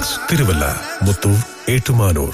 Jewellers Thiruvalla Muthoor Ettumanoor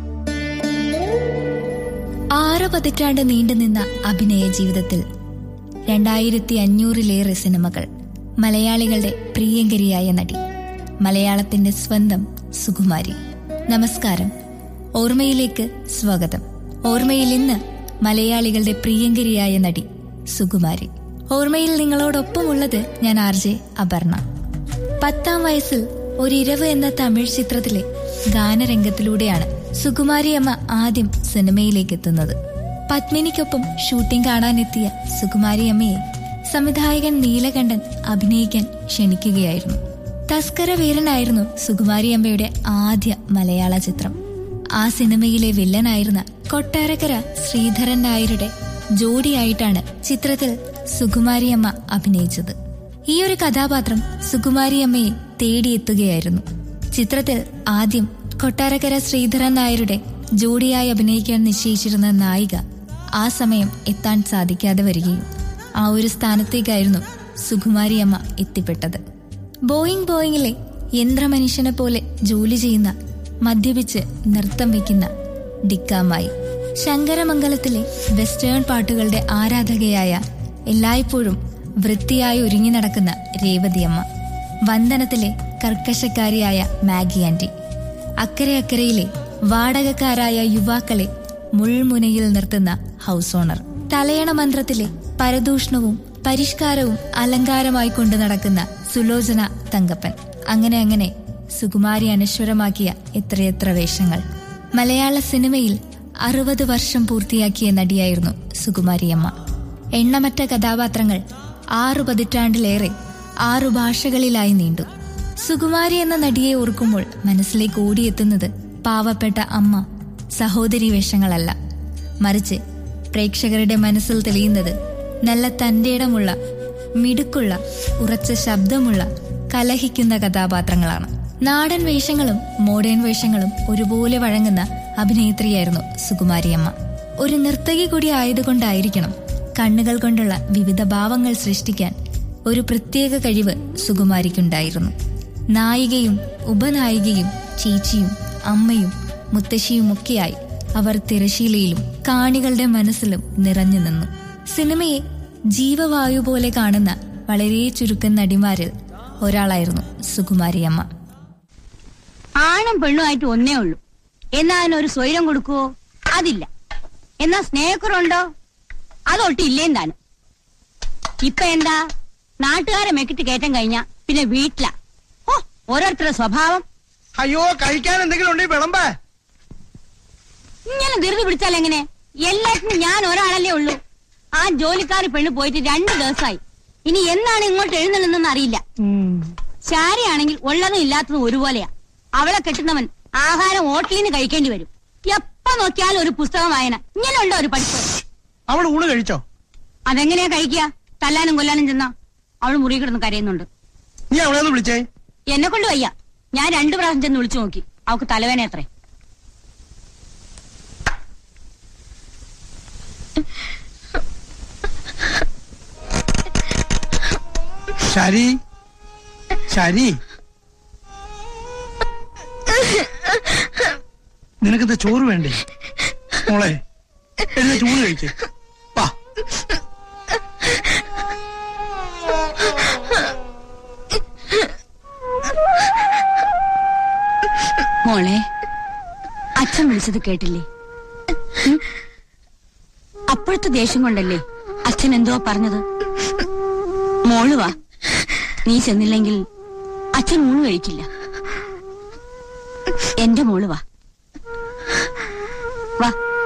ആറ് പതിറ്റാണ്ട് നീണ്ടുനിന്ന അഭിനയ ജീവിതത്തിൽ രണ്ടായിരത്തി അഞ്ഞൂറിലേറെ സിനിമകൾ മലയാളികളുടെ പ്രിയങ്കരിയായ നടി മലയാളത്തിന്റെ സ്വന്തം സുകുമാരി നമസ്കാരം ഓർമ്മയിലേക്ക് സ്വാഗതം ഓർമ്മയിൽ ഇന്ന് മലയാളികളുടെ പ്രിയങ്കരിയായ നടി സുകുമാരി ഓർമ്മയിൽ നിങ്ങളോടൊപ്പമുള്ളത് ഞാൻ ആർ ജെ അപർണ പത്താം വയസ്സിൽ ഒരിരവ് എന്ന തമിഴ് ചിത്രത്തിലെ ഗാനരംഗത്തിലൂടെയാണ് സുകുമാരി അമ്മ ആദ്യം സിനിമയിലേക്ക് എത്തുന്നത് പത്മിനിക്കൊപ്പം ഷൂട്ടിംഗ് കാണാനെത്തിയ സുകുമാരി അമ്മയെ സംവിധായകൻ നീലകണ്ഠൻ അഭിനയിക്കാൻ ക്ഷണിക്കുകയായിരുന്നു തസ്കര വീരനായിരുന്നു സുകുമാരി അമ്മയുടെ ആദ്യ മലയാള ചിത്രം ആ സിനിമയിലെ വില്ലനായിരുന്ന കൊട്ടാരക്കര ശ്രീധരൻ നായരുടെ ജോഡിയായിട്ടാണ് ചിത്രത്തിൽ സുകുമാരിയമ്മ അഭിനയിച്ചത് ഈ ഒരു കഥാപാത്രം സുകുമാരിയമ്മയെ തേടിയെത്തുകയായിരുന്നു ചിത്രത്തിൽ ആദ്യം കൊട്ടാരക്കര ശ്രീധരൻ നായരുടെ ജോഡിയായി അഭിനയിക്കാൻ നിശ്ചയിച്ചിരുന്ന നായിക ആ സമയം എത്താൻ സാധിക്കാതെ വരികയും ആ ഒരു സ്ഥാനത്തേക്കായിരുന്നു സുകുമാരിയമ്മ എത്തിപ്പെട്ടത് ബോയിങ് ബോയിങ്ങിലെ യന്ത്രമനുഷ്യനെ പോലെ ജോലി ചെയ്യുന്ന മദ്യപിച്ച് നൃത്തം വയ്ക്കുന്ന ഡിക്കാമായി ശങ്കരമംഗലത്തിലെ വെസ്റ്റേൺ പാട്ടുകളുടെ ആരാധകയായ എല്ലായ്പ്പോഴും വൃത്തിയായി ഒരുങ്ങി നടക്കുന്ന രേവതിയമ്മ വന്ദനത്തിലെ കർക്കശക്കാരിയായ മാഗി ആന്റി അക്കരെ അക്കരയിലെ വാടകക്കാരായ യുവാക്കളെ മുൾമുനയിൽ നിർത്തുന്ന ഹൗസ് ഓണർ തലയണ മന്ത്രത്തിലെ പരദൂഷണവും പരിഷ്കാരവും അലങ്കാരമായി കൊണ്ടു നടക്കുന്ന സുലോചന തങ്കപ്പൻ അങ്ങനെ അങ്ങനെ സുകുമാരി അനശ്വരമാക്കിയ എത്രയെത്ര വേഷങ്ങൾ മലയാള സിനിമയിൽ അറുപത് വർഷം പൂർത്തിയാക്കിയ നടിയായിരുന്നു സുകുമാരിയമ്മ എണ്ണമറ്റ കഥാപാത്രങ്ങൾ ആറു പതിറ്റാണ്ടിലേറെ ആറു ഭാഷകളിലായി നീണ്ടു സുകുമാരി എന്ന നടിയെ ഓർക്കുമ്പോൾ മനസ്സിലേക്ക് ഓടിയെത്തുന്നത് പാവപ്പെട്ട അമ്മ സഹോദരി വേഷങ്ങളല്ല മറിച്ച് പ്രേക്ഷകരുടെ മനസ്സിൽ തെളിയുന്നത് നല്ല തന്റേടമുള്ള മിടുക്കുള്ള ഉറച്ച ശബ്ദമുള്ള കലഹിക്കുന്ന കഥാപാത്രങ്ങളാണ് നാടൻ വേഷങ്ങളും മോഡേൺ വേഷങ്ങളും ഒരുപോലെ വഴങ്ങുന്ന അഭിനേത്രിയായിരുന്നു സുകുമാരിയമ്മ ഒരു നർത്തകി കൂടി ആയതുകൊണ്ടായിരിക്കണം കണ്ണുകൾ കൊണ്ടുള്ള വിവിധ ഭാവങ്ങൾ സൃഷ്ടിക്കാൻ ഒരു പ്രത്യേക കഴിവ് സുകുമാരിക്കുണ്ടായിരുന്നു നായികയും ഉപനായികയും ചേച്ചിയും അമ്മയും മുത്തശ്ശിയുമൊക്കെയായി അവർ തിരശീലയിലും കാണികളുടെ മനസ്സിലും നിറഞ്ഞു നിന്നു സിനിമയെ ജീവവായു പോലെ കാണുന്ന വളരെ ചുരുക്കം നടിമാരിൽ ഒരാളായിരുന്നു സുകുമാരിയമ്മ ആണും പെണ്ണുമായിട്ട് ഒന്നേ ഉള്ളൂ എന്നാ അതിനൊരു സ്വൈരം കൊടുക്കുവോ അതില്ല എന്നാ സ്നേഹക്കുറുണ്ടോ അതൊട്ടില്ലേം താനും ഇപ്പൊ എന്താ നാട്ടുകാരെ മെക്കിട്ട് കയറ്റം കഴിഞ്ഞാ പിന്നെ വീട്ടിലാ ഓ ഓരോരുത്തരുടെ സ്വഭാവം അയ്യോ കഴിക്കാൻ എന്തെങ്കിലും ഉണ്ടെങ്കിൽ വിളമ്പേ ഇങ്ങനെ ധൃതി പിടിച്ചാൽ എങ്ങനെ എല്ലാത്തിനും ഞാൻ ഒരാളല്ലേ ഉള്ളൂ ആ ജോലിക്കാരി പെണ്ണ് പോയിട്ട് രണ്ടു ദിവസമായി ഇനി എന്നാണ് ഇങ്ങോട്ട് എഴുന്നള്ളുന്നെന്ന് അറിയില്ല ശാരിയാണെങ്കിൽ ഉള്ളതും ഇല്ലാത്തതും ഒരുപോലെയാ അവളെ കെട്ടുന്നവൻ ആഹാരം ഹോട്ടലിൽ നിന്ന് കഴിക്കേണ്ടി വരും എപ്പോ നോക്കിയാലും ഒരു പുസ്തകം വായന ഇങ്ങനെ ഉണ്ടോ ഒരു പഠിപ്പ് അവൾ ഊണ് കഴിച്ചോ അതെങ്ങനെയാ കഴിക്കുക തല്ലാനും കൊല്ലാനും ചെന്നാ അവൾ മുറി കിടന്ന് കരയുന്നുണ്ട് നീ അവളെ ഒന്ന് വിളിച്ചേ എന്നെ കൊണ്ട് വയ്യ ഞാൻ രണ്ടു പ്രാവശ്യം ചെന്ന് വിളിച്ചു നോക്കി അവക്ക് തലവേന എത്രേ ശരി ശരി നിനക്കെന്താ ചോറ് വേണ്ടേ മോളെ എഴുന്ന ചൂട് കഴിക്കേ വാ മോളെ അച്ഛൻ വിളിച്ചത് കേട്ടില്ലേ ഉം? അപ്പോഴത്തെ ദേഷ്യം കൊണ്ടല്ലേ അച്ഛൻ എന്തോ പറഞ്ഞത് മോള് വാ നീ ചെന്നില്ലെങ്കിൽ അച്ഛൻ ഊണ് കഴിക്കില്ല എന്റെ മോള് വാ വാ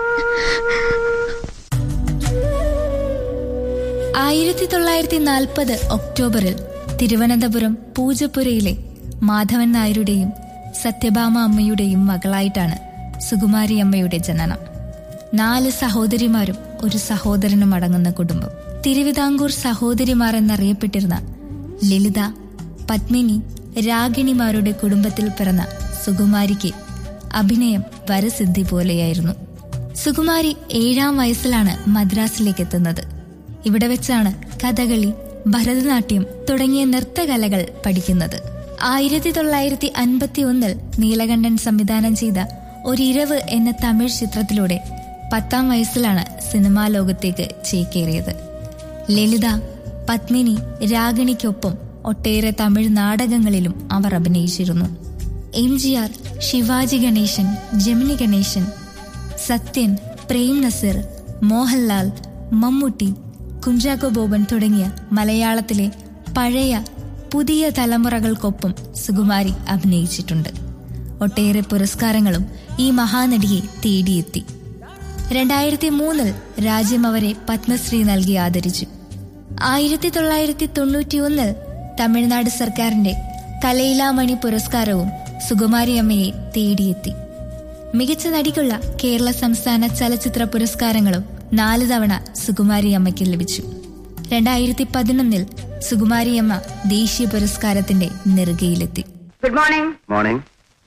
ആയിരത്തി തൊള്ളായിരത്തി നാൽപ്പത് ഒക്ടോബറിൽ തിരുവനന്തപുരം പൂജപ്പുരയിലെ മാധവൻ നായരുടെയും സത്യഭാമ അമ്മയുടെയും മകളായിട്ടാണ് സുകുമാരി അമ്മയുടെ ജനനം നാല് സഹോദരിമാരും ഒരു സഹോദരനും അടങ്ങുന്ന കുടുംബം തിരുവിതാംകൂർ സഹോദരിമാർ എന്നറിയപ്പെട്ടിരുന്ന ലളിത പത്മിനി രാഗിണിമാരുടെ കുടുംബത്തിൽ പിറന്ന സുകുമാരിക്ക് അഭിനയം വരസിദ്ധി പോലെയായിരുന്നു സുകുമാരി ഏഴാം വയസ്സിലാണ് മദ്രാസിലേക്ക് എത്തുന്നത് ഇവിടെ വെച്ചാണ് കഥകളി ഭരതനാട്യം തുടങ്ങിയ നൃത്തകലകൾ പഠിക്കുന്നത് ആയിരത്തി തൊള്ളായിരത്തി അൻപത്തി ഒന്നിൽ നീലകണ്ഠൻ സംവിധാനം ചെയ്ത ഒരിരവ് എന്ന തമിഴ് ചിത്രത്തിലൂടെ പത്താം വയസ്സിലാണ് സിനിമാ ലോകത്തേക്ക് ചേക്കേറിയത് ലളിത പത്മിനി രാഗിണിക്കൊപ്പം ഒട്ടേറെ തമിഴ് നാടകങ്ങളിലും അവർ അഭിനയിച്ചിരുന്നു M G R Sivaji Ganesan Gemini Ganesan Sathyan Prem Nazir Mohanlal Mammootty Kunchacko Boban തുടങ്ങിയ മലയാളത്തിലെ പഴയ പുതിയ തലമുറകൾക്കൊപ്പം സുകുമാരി അഭിനയിച്ചിട്ടുണ്ട് ഒട്ടേറെ പുരസ്കാരങ്ങളും ഈ മഹാനടിയെ തേടിയെത്തി രണ്ടായിരത്തി മൂന്നിൽ രാജ്യം അവരെ പത്മശ്രീ നൽകി ആദരിച്ചു ആയിരത്തി തൊള്ളായിരത്തി തൊണ്ണൂറ്റിയൊന്നിൽ തമിഴ്നാട് സർക്കാരിന്റെ കലയിലാമണി പുരസ്കാരവും സുകുമാരി അമ്മയെ തേടിയെത്തി മികച്ച നടിക്കുള്ള കേരള സംസ്ഥാന ചലച്ചിത്ര പുരസ്കാരങ്ങളും നാല് തവണ സുകുമാരി അമ്മയ്ക്ക് ലഭിച്ചു രണ്ടായിരത്തി പതിനൊന്നിൽ സുകുമാരിയമ്മ ദേശീയ പുരസ്കാരത്തിന്റെ നെറുകയിലെത്തി ഗുഡ് മോർണിംഗ് മോർണിംഗ്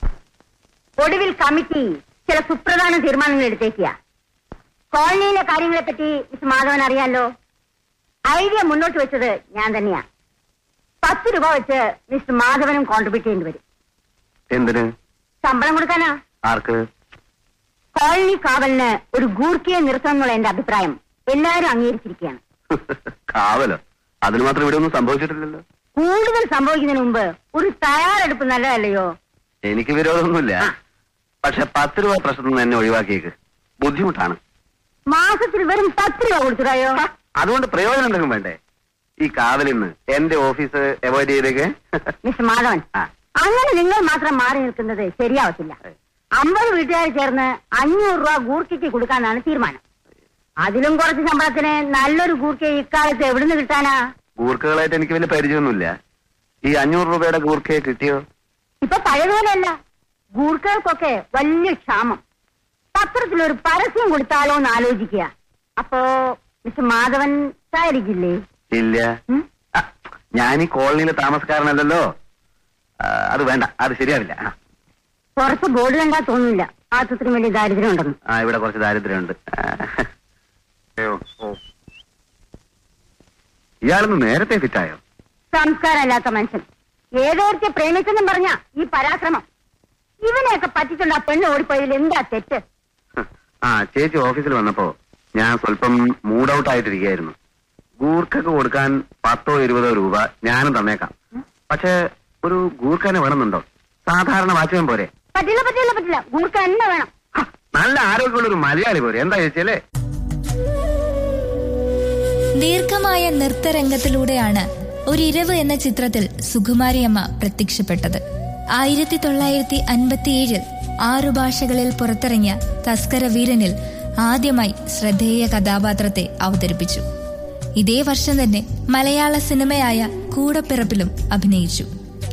ഒടുവിൽ കമ്മിറ്റി ചില സുപ്രധാന തീരുമാനങ്ങൾ എടുത്തേക്കുക കോളനിയിലെ കാര്യങ്ങളെ പറ്റി മിസ് മാധവൻ അറിയാലോ ഐഡിയ മുന്നോട്ട് വെച്ചത് ഞാൻ തന്നെയാ പത്ത് രൂപ വെച്ച് മിസ്റ്റർ മാധവനും കോൺട്രിബ്യൂട്ട് ചെയ്യേണ്ടി വരും എന്തിന് ശമ്പളം കൊടുക്കാനാ ആർക്ക് കോളനി കാവലിന് ഒരു ഗൂർക്കിയെ നിർത്തണം എന്നുള്ള എന്റെ അഭിപ്രായം എല്ലാവരും അംഗീകരിച്ചിരിക്കുകയാണ് കാവലോ അതിന് മാത്രം ഇവിടെ ഒന്നും സംഭവിച്ചിട്ടില്ലല്ലോ കൂടുതൽ സംഭവിക്കുന്നതിന് മുമ്പ് ഒരു തയ്യാറെടുപ്പ് നല്ലതല്ലയോ എനിക്ക് വിരോധമൊന്നുമില്ല ആ. പക്ഷെ പത്ത് രൂപ പ്രശ്നത്തിൽ നിന്ന് എന്നെ ഒഴിവാക്കിയേക്ക് ബുദ്ധിമുട്ടാണ് മാസത്തിൽ വെറും പത്ത് രൂപ കൊടുത്തുടായോ അതുകൊണ്ട് പ്രയോജനം എന്തെങ്കിലും വേണ്ടേ ഈ കാവലിൽ നിന്ന് എന്റെ ഓഫീസ് അവോയ്ഡ് ചെയ്തേക്ക് മിസ്റ്റർ മാധവൻ ആ. അങ്ങനെ നിങ്ങൾ മാത്രം മാറി നിൽക്കുന്നത് ശരിയാവത്തില്ല അമ്പത് വീട്ടുകാർ ചേർന്ന് അഞ്ഞൂറ് രൂപ ഗൂർക്കയ്ക്ക് കൊടുക്കാനാണ് തീരുമാനം അതിലും കുറച്ച് ശമ്പളത്തിന് നല്ലൊരു ഗൂർക്ക ഇക്കാലത്ത് എവിടുന്ന് കിട്ടാനാ ഗൂർക്കകളായിട്ട് എനിക്ക് വലിയ പരിചയമൊന്നുമില്ല ഈ അഞ്ഞൂറ് രൂപയുടെ ഗൂർക്കയെ കിട്ടിയോ ഇപ്പൊ പഴയതുപോലെയല്ല ഗൂർക്കകൾക്കൊക്കെ വലിയ ക്ഷാമം പത്രത്തിൽ ഒരു പരസ്യം കൊടുത്താലോ എന്ന് ആലോചിക്കുക അപ്പോ മിസ്റ്റർ മാധവൻ സഹകരിക്കില്ലേ ഇല്ല ഉം? ആ, ഞാൻ ഈ കോളനിയിലെ താമസക്കാരനല്ലല്ലോ ആ, അത് വേണ്ട അത് ശരിയാവില്ല ആ. പുറത്ത് ബോർഡ് കണ്ടാ തോന്നില്ല ആത്രത്തിന് വലിയ ദാരിദ്ര്യം ഉണ്ടെന്ന് ആ ഇവിടെ കുറച്ച് ദാരിദ്ര്യമുണ്ട് ഇയാളൊന്ന് നേരത്തെ ഫിറ്റായോ സംസ്കാരമില്ലാത്ത മനുഷ്യൻ ഏതോർത്തെ പ്രേമിച്ചെന്നും പറഞ്ഞ ഈ പരാക്രമം ഇവനെയൊക്കെ പറ്റിച്ചുള്ള ആ പെണ്ണ് ഓടിപ്പോയതിൽ എന്താ തെറ്റ് ആ ചേച്ചി ഓഫീസിൽ വന്നപ്പോ ഞാൻ സ്വല്പം മൂഡ് ഔട്ട് ആയിട്ടിരിക്കുകയായിരുന്നു ഗൂർക്കൊക്കെ കൊടുക്കാൻ പത്തോ ഇരുപതോ രൂപ ഞാനും തന്നേക്കാം പക്ഷെ ഒരു ഗൂർഖാനെ വേണമെന്നുണ്ടോ സാധാരണ വാച്ചകം പോരെ പറ്റില്ല പറ്റില്ല പറ്റില്ല ഗൂർക്ക തന്നെ വേണം ഹ, നല്ല ആരോഗ്യമുള്ള ഒരു മലയാളി പോരെ എന്താ ചേച്ചിയല്ലേ ദീർഘമായ നൃത്തരംഗത്തിലൂടെയാണ് ഒരിരവ് എന്ന ചിത്രത്തിൽ സുകുമാരിയമ്മ പ്രത്യക്ഷപ്പെട്ടത് ആയിരത്തി തൊള്ളായിരത്തി അൻപത്തിയേഴിൽ ആറു ഭാഷകളിൽ പുറത്തിറങ്ങിയ തസ്കര വീരനിൽ ആദ്യമായി ശ്രദ്ധേയ കഥാപാത്രത്തെ അവതരിപ്പിച്ചു ഇതേ വർഷം തന്നെ മലയാള സിനിമയായ കൂടപ്പിറപ്പിലും അഭിനയിച്ചു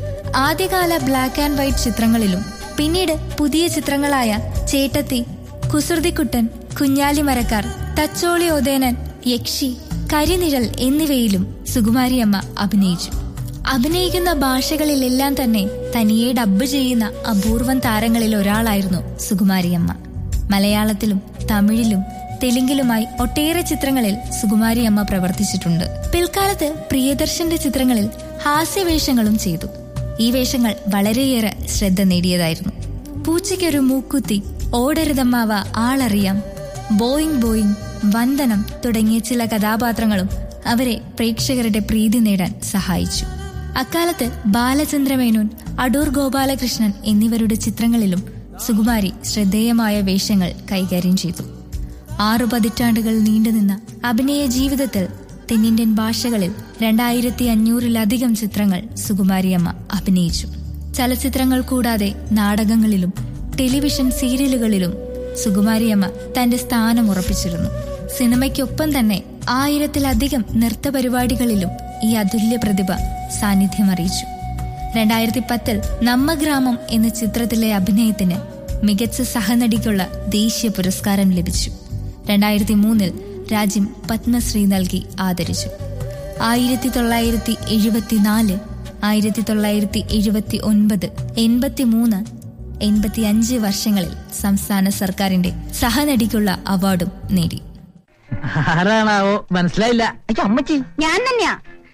ആദ്യകാല ബ്ലാക്ക് ആൻഡ് വൈറ്റ് ചിത്രങ്ങളിലും പിന്നീട് പുതിയ ചിത്രങ്ങളായ ചേട്ടത്തി കുസൃതിക്കുട്ടൻ കുഞ്ഞാലി മരക്കാർ തച്ചോളി ഒതേനൻ യക്ഷി കരിനിഴൽ എന്നിവയിലും സുകുമാരിയമ്മ അഭിനയിച്ചു അഭിനയിക്കുന്ന ഭാഷകളിലെല്ലാം തന്നെ തനിയെ ഡബ്ബ് ചെയ്യുന്ന അപൂർവം താരങ്ങളിൽ ഒരാളായിരുന്നു സുകുമാരിയമ്മ മലയാളത്തിലും തമിഴിലും തെലുങ്കിലുമായി ഒട്ടേറെ ചിത്രങ്ങളിൽ സുകുമാരിയമ്മ പ്രവർത്തിച്ചിട്ടുണ്ട് പിൽക്കാലത്ത് പ്രിയദർശന്റെ ചിത്രങ്ങളിൽ ഹാസ്യവേഷങ്ങളും ചെയ്തു ഈ വേഷങ്ങൾ വളരെയേറെ ശ്രദ്ധ നേടിയതായിരുന്നു പൂച്ചയ്ക്കൊരു മൂക്കുത്തി ഓടരുതമ്മാവ ആളറിയാം ബോയിങ് ബോയിങ് വന്ദനം തുടങ്ങിയ ചില കഥാപാത്രങ്ങളും അവരെ പ്രേക്ഷകരുടെ പ്രീതി നേടാൻ സഹായിച്ചു അക്കാലത്ത് ബാലചന്ദ്രമേനോൻ അടൂർ ഗോപാലകൃഷ്ണൻ എന്നിവരുടെ ചിത്രങ്ങളിലും സുകുമാരി ശ്രദ്ധേയമായ വേഷങ്ങൾ കൈകാര്യം ചെയ്തു ആറു പതിറ്റാണ്ടുകൾ നീണ്ടുനിന്ന അഭിനയ ജീവിതത്തിൽ തെന്നിന്ത്യൻ ഭാഷകളിൽ രണ്ടായിരത്തി അഞ്ഞൂറിലധികം ചിത്രങ്ങൾ സുകുമാരിയമ്മ അഭിനയിച്ചു ചലച്ചിത്രങ്ങൾ കൂടാതെ നാടകങ്ങളിലും ടെലിവിഷൻ സീരിയലുകളിലും സുകുമാരിയമ്മ തന്റെ സ്ഥാനം ഉറപ്പിച്ചിരുന്നു സിനിമയ്ക്കൊപ്പം തന്നെ ആയിരത്തിലധികം നൃത്ത പരിപാടികളിലും ഈ അതുല്യ പ്രതിഭ സാന്നിധ്യം അറിയിച്ചു രണ്ടായിരത്തി പത്തിൽ നമ്മ ഗ്രാമം എന്ന ചിത്രത്തിലെ അഭിനയത്തിന് മികച്ച സഹനടിക്കുള്ള ദേശീയ പുരസ്കാരം ലഭിച്ചു രണ്ടായിരത്തി മൂന്നിൽ രാജ്യം പത്മശ്രീ നൽകി ആദരിച്ചു ആയിരത്തി തൊള്ളായിരത്തി എഴുപത്തിനാല് ആയിരത്തി തൊള്ളായിരത്തി എഴുപത്തി ഒൻപത് എൺപത്തി മൂന്ന് എൺപത്തി അഞ്ച് വർഷങ്ങളിൽ സംസ്ഥാന സർക്കാരിന്റെ സഹനടിക്കുള്ള അവാർഡും നേടി ആരാണാവോ മനസ്സിലായില്ല അയ്യോ അമ്മച്ചി ഞാൻ തന്നെയാ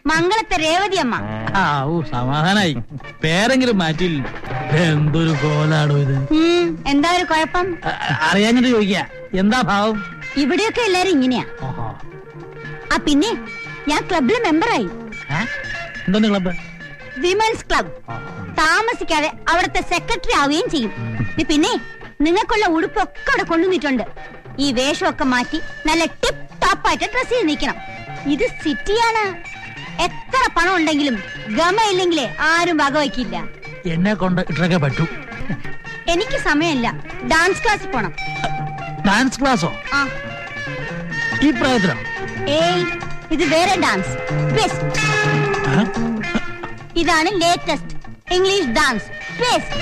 മംഗളത്തെ രേവതി അമ്മ ആ ഓ സമാധാനായി പേരെങ്കിലും മാറ്റിയില്ല എന്തൊരു കോലാടോ ഇത് ഉം, എന്താ ഒരു കുഴപ്പം അ- അറിയാഞ്ഞിട്ട് ചോദിക്ക എന്താ ഭാവം ഇവിടെയൊക്കെ എല്ലാരും ഇങ്ങനെയാ ഓഹോ ആ പിന്നെ ഞാൻ ക്ലബിലെ മെമ്പറായി ഏ? എന്തോന്ന് ക്ലബ്ബ് വിമൻസ് ക്ലബ് താമസിക്കാതെ അവിടുത്തെ സെക്രട്ടറി ആവുകയും ചെയ്യും ഇത് പിന്നെ നിങ്ങൾക്കുള്ള ഉടുപ്പൊക്കെ അവിടെ കൊണ്ടുവന്നിട്ടുണ്ട് ഈ വേഷമൊക്കെ മാറ്റി നല്ല ടിപ്പ് ടോപ്പ് ആയിട്ട് ഡ്രസ് ചെയ്ത് നിൽക്കണം ഇത് സിറ്റിയാണ് എത്ര പണം ഉണ്ടെങ്കിലും ഗമയില്ലെങ്കിലേ ആരും വകവയ്ക്കില്ല എന്നെ കൊണ്ട് ഇട്ടൊക്കെ പറ്റൂ എനിക്ക് സമയമില്ല ഡാൻസ് ക്ലാസ്സിൽ പോണം ഡാൻസ് ക്ലാസ്സോ ആ ഈ പ്രായത്തിലോ ഏയ് ഇത് വേറെ ഡാൻസ് ബെസ്റ്റ് ഏ? ഇതാണ് ലേറ്റസ്റ്റ് ഇംഗ്ലീഷ് ഡാൻസ് ബെസ്റ്റ്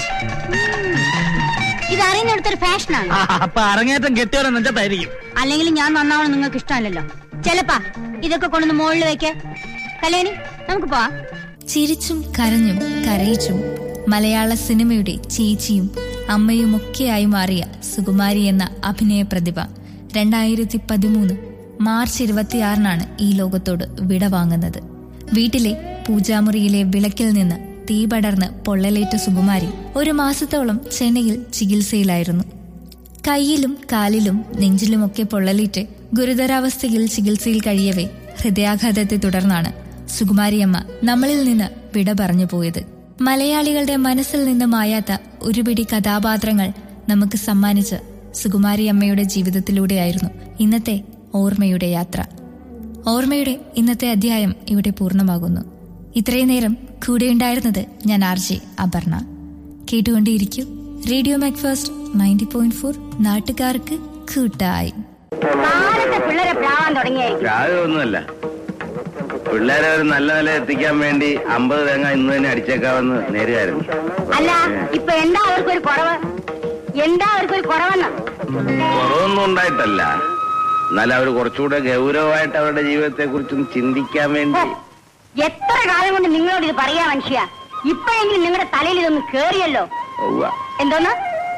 ഇത് അറിയുന്നിടത്തൊരു ഫാഷനാണ് ആ, അപ്പൊ അരങ്ങേറ്റം കെട്ടിയവരെ നെഞ്ചത്തായിരിക്കും അല്ലെങ്കിൽ ഞാൻ നന്നാവണം നിങ്ങൾക്ക് ഇഷ്ടമല്ലല്ലോ ചെലപ്പാ ഇതൊക്കെ കൊണ്ടൊന്ന് മുകളിൽ വെക്ക് കല്യാണി നമുക്ക് പോവാം ചിരിച്ചും കരഞ്ഞും കരയിച്ചും മലയാള സിനിമയുടെ ചേച്ചിയും അമ്മയുമൊക്കെയായി മാറിയ സുകുമാരി എന്ന അഭിനയ പ്രതിഭ രണ്ടായിരത്തി പതിമൂന്ന് മാർച്ച് ഇരുപത്തിയാറിനാണ് ഈ ലോകത്തോട് വിട വാങ്ങുന്നത് വീട്ടിലെ പൂജാമുറിയിലെ വിളക്കിൽ നിന്ന് തീ പടർന്ന് പൊള്ളലേറ്റ സുകുമാരി ഒരു മാസത്തോളം ചെന്നൈയിൽ ചികിത്സയിലായിരുന്നു കൈയിലും കാലിലും നെഞ്ചിലുമൊക്കെ പൊള്ളലേറ്റ് ഗുരുതരാവസ്ഥയിൽ ചികിത്സയിൽ കഴിയവേ ഹൃദയാഘാതത്തെ തുടർന്നാണ് സുകുമാരിയമ്മ നമ്മളിൽ നിന്ന് വിട പറഞ്ഞു പോയത് മലയാളികളുടെ മനസ്സിൽ നിന്ന് മായാത്ത ഒരുപിടി കഥാപാത്രങ്ങൾ നമുക്ക് സമ്മാനിച്ച സുകുമാരിയമ്മയുടെ ജീവിതത്തിലൂടെയായിരുന്നു ഇന്നത്തെ ഓർമ്മയുടെ യാത്ര ഓർമ്മയുടെ ഇന്നത്തെ അധ്യായം ഇവിടെ പൂർണ്ണമാകുന്നു ഇത്രയും നേരം കൂടെയുണ്ടായിരുന്നത് ഞാൻ ആർ ജെ അപർണ കേട്ടുകൊണ്ടേയിരിക്കും radio Macfast ninety point four നാട്ടുകാർക്ക് കൂട്ടായി കാലത്തെ പിള്ളേരെ പ്രാവാൻ തുടങ്ങിയായിരിക്കും രാജൊന്നുമല്ല പിള്ളേരെ ഒരു നല്ല നില എത്തിക്കാൻ വേണ്ടി അമ്പത് തേങ്ങ ഇന്ന് തന്നെ അടിച്ചേക്കാമെന്ന് നേരുകായിരുന്നു അല്ല ഇപ്പൊ എന്താ അവർക്കൊരു കുറവ് എന്താ അവർക്കൊരു കുറവെന്ന് കുറവൊന്നും ഉണ്ടായിട്ടല്ല എന്നാൽ അവർ കുറച്ചുകൂടെ ഗൗരവമായിട്ട് അവരുടെ ജീവിതത്തെ കുറിച്ചും ചിന്തിക്കാൻ ഹോ, വേണ്ടി എത്ര കാലം കൊണ്ട് നിങ്ങളോട് ഇത് പറയാ മനുഷ്യ ഇപ്പോഴെങ്കിലും നിങ്ങളുടെ തലയിൽ ഇതൊന്ന് കേറിയല്ലോ ഉവ്വ. എന്തോന്ന്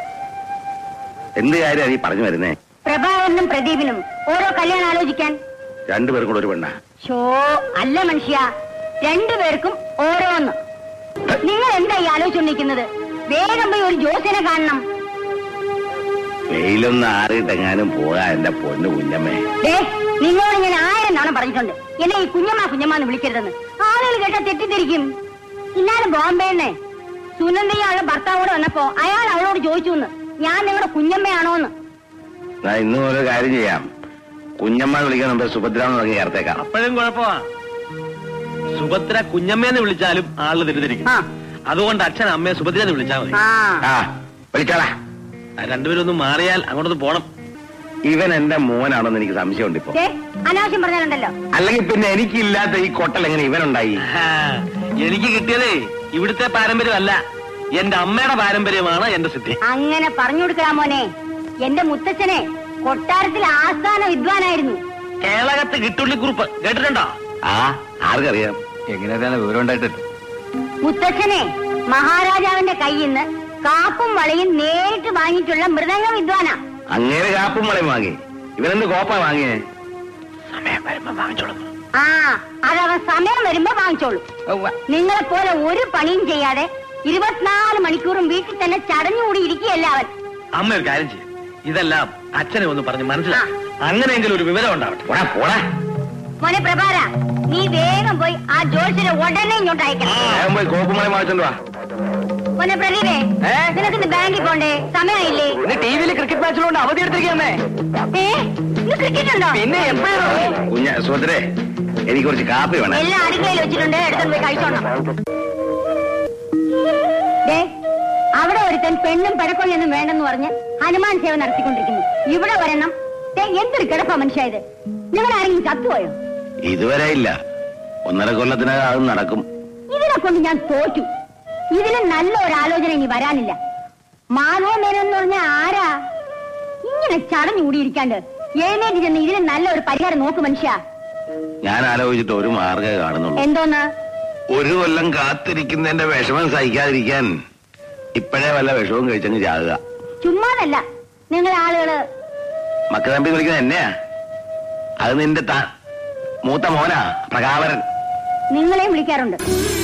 എന്ത് കാര്യമാണ് നീ പറഞ്ഞു വരുന്നേ പ്രഭാകരനും പ്രദീപിനും ഓരോ കല്യാണം ആലോചിക്കാൻ രണ്ടുപേർക്കും കൂടെ ഒരു പെണ്ണ ഷോ അല്ല മനുഷ്യ രണ്ടുപേർക്കും ഓരോന്ന് നിങ്ങൾ എന്താ ഈ ആലോചിച്ചോണ്ടിരിക്കുന്നത് വേഗം പോയി ഒരു ജോസിനെ കാണണം വെയിലൊന്ന് ആറിയിട്ടെങ്ങാനും പോകാൻ എന്റെ പൊന്നു കുഞ്ഞമ്മേ ദേ നിങ്ങളോട് ഞാൻ ആയിരം തവണ പറഞ്ഞിട്ടുണ്ട് എന്നെ ഈ കുഞ്ഞമ്മ കുഞ്ഞമ്മ എന്ന് വിളിക്കരുതെന്ന് ആളുകൾ കേട്ടാ തെറ്റിദ്ധരിക്കും ഇന്നാലും ബോംബെന്നെ സുനന്ദയും അവളുടെ ഭർത്താവോട് വന്നപ്പോ അയാൾ അവളോട് ചോദിച്ചു എന്ന് ഞാൻ നിങ്ങളുടെ കുഞ്ഞമ്മയാണോന്ന് ഞാൻ ഇന്നും ഒരു കാര്യം ചെയ്യാം കുഞ്ഞമ്മ വിളിക്കാൻ മുമ്പ് സുഭദ്രാന്ന് തുടങ്ങി ചേർത്തേക്കാം അപ്പോഴും കുഴപ്പമാ സുഭദ്ര കുഞ്ഞമ്മേന്ന് വിളിച്ചാലും ആള് തെറ്റിദ്ധരിക്കും ആ അതുകൊണ്ട് അച്ഛൻ അമ്മയെ സുഭദ്രന്ന് വിളിച്ചാൽ മതി ആ ആ വിളിച്ചാളാ ആ രണ്ടുപേരും ഒന്ന് മാറിയാൽ അങ്ങോട്ടൊന്ന് പോണം ഇവൻ എന്റെ മോനാണെന്ന് എനിക്ക് സംശയമുണ്ട് ഇപ്പൊ ദേ, അനാവശ്യം പറഞ്ഞാലുണ്ടല്ലോ അല്ലെങ്കിൽ പിന്നെ എനിക്കില്ലാത്ത ഈ കൊട്ടൽ എങ്ങനെ ഇവനുണ്ടായി ആ, എനിക്ക് കിട്ടിയതേ ഇവിടുത്തെ പാരമ്പര്യമല്ല എന്റെ അമ്മയുടെ പാരമ്പര്യമാണ് എന്റെ സിദ്ധി അങ്ങനെ പറഞ്ഞു കൊടുക്കലാ മോനെ എന്റെ മുത്തച്ഛനെ കൊട്ടാരത്തിൽ ആസ്ഥാന വിദ്വാനായിരുന്നു കേളകത്ത് കിട്ടുള്ളിക്കുറിപ്പ് കേട്ടിട്ടുണ്ടോ ആ ആർക്കറിയാം എങ്ങനെയാണ് വിവരം ഉണ്ടായിട്ടില്ല മുത്തച്ഛനെ മഹാരാജാവിന്റെ കയ്യിൽ നിന്ന് കാപ്പും വളയും നേരിട്ട് വാങ്ങിയിട്ടുള്ള മൃദംഗ വിദ്വാനാ അങ്ങേര് കാപ്പും വളയും വാങ്ങി ഇവനെന്ത് കോപ്പ വാങ്ങിയേ സമയം വരുമ്പോ വാങ്ങിച്ചോളും ആ അതവൻ സമയം വരുമ്പോ വാങ്ങിച്ചോളൂ നിങ്ങളെ പോലെ ഒരു പണിയും ചെയ്യാതെ ഇരുപത്തിനാല് മണിക്കൂറും വീട്ടിൽ തന്നെ ചടഞ്ഞുകൂടി ഇരിക്കുകയല്ല അവൻ അമ്മ ഒരു കാര്യം ചെയ്യും ഇതെല്ലാം അച്ഛനെ ഒന്ന് പറഞ്ഞ് മനസ്സിലാക്കി അങ്ങനെയെങ്കിലും ഒരു വിവരം ഉണ്ടാവട്ടെ പോടാ പോടാ മോനെ പ്രഭാര നീ വേഗം പോയി ആ ജോത്സ്യനെ ഉടനെ ഇങ്ങോട്ട് അയക്കണം വേഗം പോയി കോപ്പും വളയും വാങ്ങിച്ചോണ്ട് വാ മോനെ പ്രദീപേ നിനക്ക് ഇന്ന് ബാങ്കിൽ പോണ്ടേ സമയമായില്ലേ ടി വിയിൽ ക്രിക്കറ്റ് മാച്ചിലുണ്ട് അവധി എടുത്തിരിക്കുന്നേ ഏ ഇന്ന് ക്രിക്കറ്റ് ഉണ്ടോ പിന്നെ എപ്പോഴും കുഞ്ഞ സുഭദ്രേ എനിക്ക് കുറച്ച് കാപ്പി വേണം എല്ലാം അടുക്കളയിൽ വെച്ചിട്ടുണ്ട് എടുത്തോണ്ട് പോയി കഴിച്ചോണം ദേ, അവിടെ ഒരുത്തൻ പെണ്ണും പഴക്കൊള്ളിയൊന്നും വേണ്ടെന്ന് പറഞ്ഞ് ഹനുമാൻ സേവ നടത്തിക്കൊണ്ടിരിക്കുന്നു ഇവിടെ വരണം ദേ, എന്തൊരു കിടപ്പാ മനുഷ്യ ഇത് നിങ്ങൾ ആരെങ്കിലും ചത്തുപോയോ ഇതുവരെ ഇല്ല ഒന്നര കൊല്ലത്തിനകം അത് നടക്കും ഇതിനെ കൊണ്ട് ഞാൻ തോറ്റു ഇതിന് നല്ല ഒരു ആലോചന ഇനി വരാനില്ല മാധവ മേനോൻ എന്ന് പറഞ്ഞ ആരാ ഇങ്ങനെ ചടഞ്ഞുകൂടിയിരിക്കാണ്ട് എഴുന്നേറ്റ് ചെന്ന് ഇതിന് നല്ല ഒരു പരിഹാരം നോക്ക് മനുഷ്യ ഞാൻ ആലോചിച്ചിട്ട് ഒരു മാർഗ്ഗമേ കാണുന്നുള്ളൂ എന്തോന്ന് ഒരു കൊല്ലം കാത്തിരിക്കുന്നതിന്റെ വിഷമം സഹിക്കാതിരിക്കാൻ ഇപ്പോഴേ വല്ല വിഷവും കഴിച്ചങ്ങ് ചാകുക ചുമ്മാതല്ല നിങ്ങൾ ആളുകള് മക്ക തമ്പി വിളിക്കുന്നത് എന്നെയാ അത് നിന്റെ താ മൂത്ത മോനാ പ്രകാവരൻ നിങ്ങളെയും വിളിക്കാറുണ്ട്